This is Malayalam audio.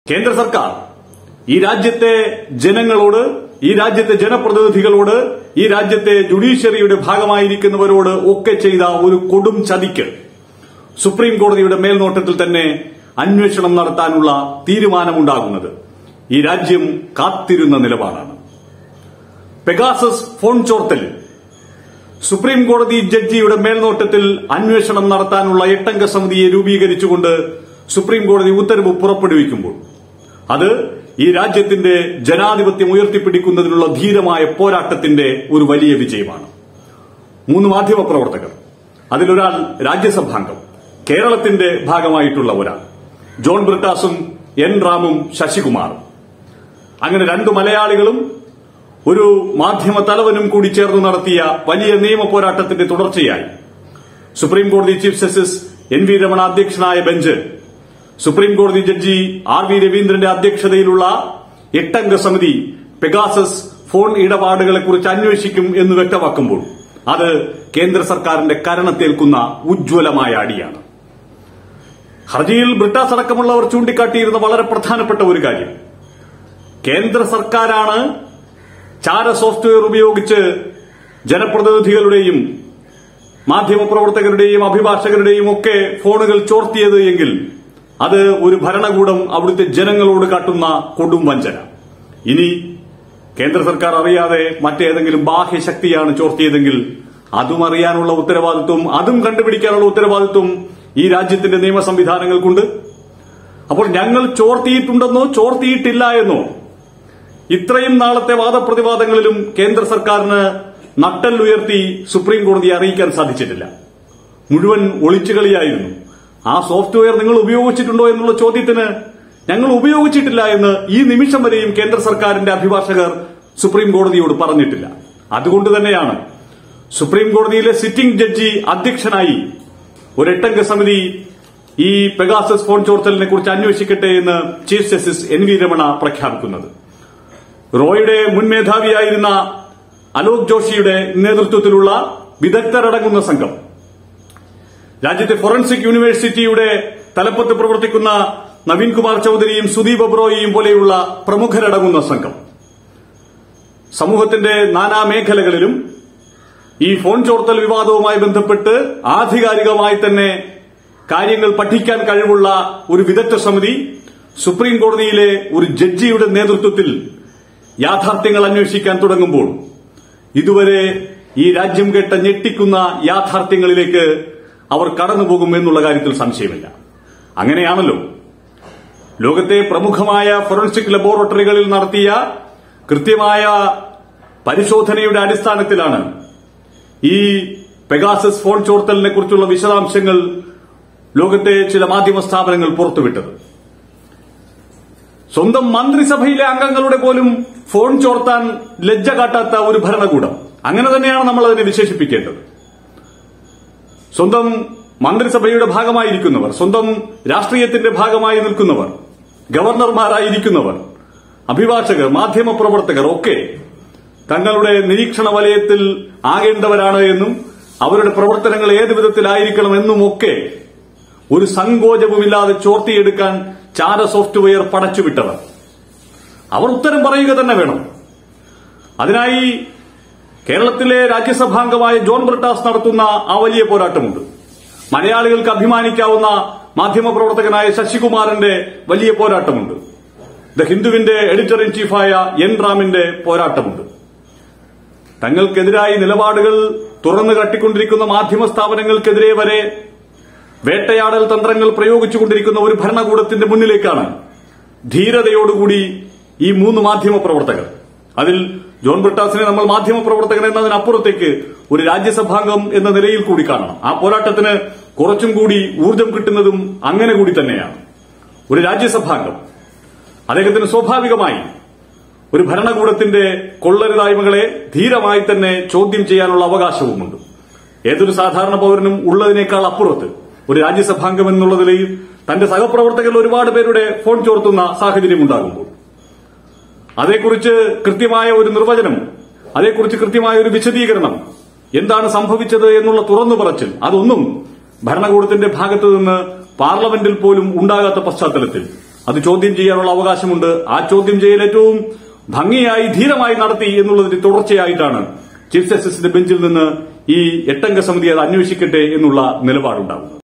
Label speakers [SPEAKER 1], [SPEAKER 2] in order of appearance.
[SPEAKER 1] കേന്ദ്ര സർക്കാർ ഈ രാജ്യത്തെ ജനങ്ങളോട് ഈ രാജ്യത്തെ ജനപ്രതിനിധികളോട് ഈ രാജ്യത്തെ ജുഡീഷ്യറിയുടെ ഭാഗമായിരിക്കുന്നവരോട് ഒക്കെ ചെയ്ത ഒരു കൊടും ചതിക്ക് സുപ്രീം കോടതിയുടെ മേൽനോട്ടത്തിൽ തന്നെ അന്വേഷണം നടത്താനുള്ള തീരുമാനമുണ്ടാകുന്നത് ഈ രാജ്യം കാത്തിരുന്ന നിലപാടാണ് പെഗാസസ് ഫോൺ ചോർത്തൽ സുപ്രീം കോടതി ജഡ്ജിയുടെ മേൽനോട്ടത്തിൽ അന്വേഷണം നടത്താനുള്ള എട്ടംഗ സമിതിയെ രൂപീകരിച്ചുകൊണ്ട് സുപ്രീം കോടതി ഉത്തരവ് പുറപ്പെടുവിക്കുമ്പോൾ അത് ഈ രാജ്യത്തിന്റെ ജനാധിപത്യം ഉയർത്തിപ്പിടിക്കുന്നതിനുള്ള ധീരമായ പോരാട്ടത്തിന്റെ ഒരു വലിയ വിജയമാണ് മൂന്ന് മാധ്യമ പ്രവർത്തകർ അതിലൊരാൾ രാജ്യസഭാംഗം കേരളത്തിന്റെ ഭാഗമായിട്ടുള്ള ഒരാൾ ജോൺ ബ്രിട്ടാസും എൻ റാമും ശശികുമാറും അങ്ങനെ രണ്ടു മലയാളികളും ഒരു മാധ്യമ തലവനും കൂടി ചേർന്ന് നടത്തിയ വലിയ നിയമ പോരാട്ടത്തിന്റെ തുടർച്ചയായി സുപ്രീം കോടതി chief justice N V Ramana അധ്യക്ഷനായ ബെഞ്ച് സുപ്രീം കോടതി ജഡ്ജി ആർ വി രവീന്ദ്രന്റെ അധ്യക്ഷതയിലുള്ള എട്ടംഗ സമിതി പെഗാസസ് ഫോൺ ഇടപാടുകളെക്കുറിച്ച് അന്വേഷിക്കും എന്ന് വ്യക്തമാക്കുമ്പോൾ അത് കേന്ദ്ര സർക്കാരിന്റെ കരണത്തേൽക്കുന്ന ഉജ്ജ്വലമായ അടിയാണ് ഹർജിയിൽ ബ്രിട്ടാസ് അടക്കമുള്ളവർ ചൂണ്ടിക്കാട്ടിയിരുന്ന വളരെ പ്രധാനപ്പെട്ട ഒരു കാര്യം കേന്ദ്ര സർക്കാരാണ് ചാര സോഫ്റ്റ്വെയർ ഉപയോഗിച്ച് ജനപ്രതിനിധികളുടെയും മാധ്യമപ്രവർത്തകരുടെയും അഭിഭാഷകരുടെയും ഒക്കെ ഫോണുകൾ ചോർത്തിയത് എങ്കിൽ അത് ഒരു ഭരണകൂടം അവിടുത്തെ ജനങ്ങളോട് കാട്ടുന്ന കൊടും വഞ്ചന ഇനി കേന്ദ്ര സർക്കാർ അറിയാതെ മറ്റേതെങ്കിലും ബാഹ്യശക്തിയാണ് ചോർത്തിയതെങ്കിൽ അതും അറിയാനുള്ള ഉത്തരവാദിത്വം അതും കണ്ടുപിടിക്കാനുള്ള ഉത്തരവാദിത്വം ഈ രാജ്യത്തിന്റെ നിയമ സംവിധാനങ്ങൾക്കുണ്ട് അപ്പോൾ ഞങ്ങൾ ചോർത്തിയിട്ടുണ്ടെന്നോ ചോർത്തിയിട്ടില്ല എന്നോ ഇത്രയും നാളത്തെ വാദപ്രതിവാദങ്ങളിലും കേന്ദ്ര സർക്കാരിന് നട്ടല്ലുയർത്തി സുപ്രീം കോടതിയെ അറിയിക്കാൻ സാധിച്ചിട്ടില്ല മുഴുവൻ ഒളിച്ചുകളിയായിരുന്നു ആ സോഫ്റ്റ്വെയർ നിങ്ങൾ ഉപയോഗിച്ചിട്ടുണ്ടോ എന്നുള്ള ചോദ്യത്തിന് ഞങ്ങൾ ഉപയോഗിച്ചിട്ടില്ല എന്ന് ഈ നിമിഷം വരെയും കേന്ദ്ര സർക്കാരിന്റെ അഭിഭാഷകർ സുപ്രീം കോടതിയോട് പറഞ്ഞിട്ടില്ല അതുകൊണ്ട് തന്നെയാണ് സുപ്രീം കോടതിയിലെ സിറ്റിംഗ് ജഡ്ജി അധ്യക്ഷനായി ഒരു എട്ടംഗ സമിതി ഈ പെഗാസസ് ഫോൺ ചോർത്തലിനെ കുറിച്ച് അന്വേഷിക്കട്ടെ എന്ന് chief justice N V Ramana പ്രഖ്യാപിക്കുന്നത് റോയുടെ മുൻ മേധാവിയായിരുന്ന അലോക് ജോഷിയുടെ നേതൃത്വത്തിലുള്ള വിദഗ്ധരടങ്ങുന്ന സംഘം രാജ്യത്തെ ഫോറൻസിക് യൂണിവേഴ്സിറ്റിയുടെ തലപ്പത്ത് പ്രവർത്തിക്കുന്ന നവീൻ കുമാർ ചൌധരിയും സുദീപ് ഒബ്രോയിയും പോലെയുള്ള പ്രമുഖരടങ്ങുന്ന സംഘം സമൂഹത്തിന്റെ നാനാ മേഖലകളിലും ഈ ഫോൺ ചോർത്തൽ വിവാദവുമായി ബന്ധപ്പെട്ട് ആധികാരികമായി തന്നെ കാര്യങ്ങൾ പഠിക്കാൻ കഴിവുള്ള ഒരു വിദഗ്ധ സമിതി സുപ്രീം കോടതിയിലെ ഒരു ജഡ്ജിയുടെ നേതൃത്വത്തിൽ യാഥാർത്ഥ്യങ്ങൾ അന്വേഷിക്കാൻ തുടങ്ങുമ്പോൾ ഇതുവരെ ഈ രാജ്യം കേട്ട ഞെട്ടിക്കുന്ന യാഥാർത്ഥ്യങ്ങളിലേക്ക് അവർ കടന്നുപോകും എന്നുള്ള കാര്യത്തിൽ സംശയമില്ല അങ്ങനെയാണല്ലോ ലോകത്തെ പ്രമുഖമായ ഫോറൻസിക് ലബോറട്ടറികളിൽ നടത്തിയ കൃത്യമായ പരിശോധനയുടെ അടിസ്ഥാനത്തിലാണ് ഈ പെഗാസസ് ഫോൺ ചോർത്തലിനെ കുറിച്ചുള്ള വിശദാംശങ്ങൾ ലോകത്തെ ചില മാധ്യമ സ്ഥാപനങ്ങൾ പുറത്തുവിട്ടത് സ്വന്തം മന്ത്രിസഭയിലെ അംഗങ്ങളുടെ പോലും ഫോൺ ചോർത്താൻ ലജ്ജ കാട്ടാത്ത ഒരു ഭരണകൂടം അങ്ങനെ തന്നെയാണ് നമ്മൾ അതിനെ വിശേഷിപ്പിക്കേണ്ടത് സ്വന്തം മന്ത്രിസഭയുടെ ഭാഗമായിരിക്കുന്നവർ സ്വന്തം രാഷ്ട്രീയത്തിന്റെ ഭാഗമായി നിൽക്കുന്നവർ ഗവർണർമാരായിരിക്കുന്നവർ അഭിഭാഷകർ മാധ്യമപ്രവർത്തകർ ഒക്കെ തങ്ങളുടെ നിരീക്ഷണ വലയത്തിൽ ആകേണ്ടവരാണ് എന്നും അവരുടെ പ്രവർത്തനങ്ങൾ ഏത് വിധത്തിലായിരിക്കണം എന്നുമൊക്കെ ഒരു സങ്കോചവുമില്ലാതെ ചോർത്തിയെടുക്കാൻ ചാര സോഫ്റ്റ്വെയർ പടച്ചുവിട്ടവർ അവർ ഉത്തരം പറയുക തന്നെ വേണം അതിനായി കേരളത്തിലെ രാജ്യസഭാംഗമായ ജോൺ ബ്രിട്ടാസ് നടത്തുന്ന ആ വലിയ പോരാട്ടമുണ്ട് മലയാളികൾക്ക് അഭിമാനിക്കാവുന്ന മാധ്യമപ്രവർത്തകനായ ശശികുമാറിന്റെ വലിയ പോരാട്ടമുണ്ട് ദ ഹിന്ദുവിന്റെ എഡിറ്റർ ഇൻ ചീഫായ എൻ റാമിന്റെ പോരാട്ടമുണ്ട് തങ്ങൾക്കെതിരായി നിലപാടുകൾ തുറന്നു കാട്ടിക്കൊണ്ടിരിക്കുന്ന മാധ്യമ സ്ഥാപനങ്ങൾക്കെതിരെ വരെ വേട്ടയാടൽ തന്ത്രങ്ങൾ പ്രയോഗിച്ചുകൊണ്ടിരിക്കുന്ന ഒരു ഭരണകൂടത്തിന്റെ മുന്നിലേക്കാണ് ധീരതയോടുകൂടി ഈ മൂന്ന് മാധ്യമ പ്രവർത്തകർ അതിൽ ജോൺ ബ്രിട്ടാസിനെ നമ്മൾ മാധ്യമ പ്രവർത്തകൻ എന്നതിനപ്പുറത്തേക്ക് ഒരു രാജ്യസഭാംഗം എന്ന നിലയിൽ കൂടി കാണണം ആ പോരാട്ടത്തിന് കുറച്ചും കൂടി ഊർജം കിട്ടുന്നതും അങ്ങനെ കൂടി തന്നെയാണ് ഒരു രാജ്യസഭാംഗം അദ്ദേഹത്തിന് സ്വാഭാവികമായി ഒരു ഭരണകൂടത്തിന്റെ കൊള്ളരുതായ്മകളെ ധീരമായി തന്നെ ചോദ്യം ചെയ്യാനുള്ള അവകാശവുമുണ്ട് ഏതൊരു സാധാരണ പൌരനും ഉള്ളതിനേക്കാൾ അപ്പുറത്ത് ഒരു രാജ്യസഭാംഗം എന്നുള്ള നിലയിൽ തന്റെ സഹപ്രവർത്തകരിൽ ഒരുപാട് പേരുടെ ഫോൺ ചോർത്തുന്ന സാഹചര്യം ഉണ്ടാകുമ്പോൾ അതേക്കുറിച്ച് കൃത്യമായ ഒരു നിർവചനം അതേക്കുറിച്ച് കൃത്യമായ ഒരു വിശദീകരണം എന്താണ് സംഭവിച്ചത് എന്നുള്ള തുറന്നു പറച്ചിൽ അതൊന്നും ഭരണകൂടത്തിന്റെ ഭാഗത്തു നിന്ന് പാർലമെന്റിൽ പോലും ഉണ്ടാകാത്ത പശ്ചാത്തലത്തിൽ അത് ചോദ്യം ചെയ്യാനുള്ള അവകാശമുണ്ട് ആ ചോദ്യം ചെയ്യൽ ഏറ്റവും ഭംഗിയായി ധീരമായി നടത്തി എന്നുള്ളതിന്റെ തുടർച്ചയായിട്ടാണ് ചീഫ് ജസ്റ്റിസിന്റെ ബെഞ്ചിൽ നിന്ന് ഈ എട്ടംഗ സമിതി അത് അന്വേഷിക്കട്ടെ എന്നുള്ള നിലപാടുണ്ടാകുന്നത്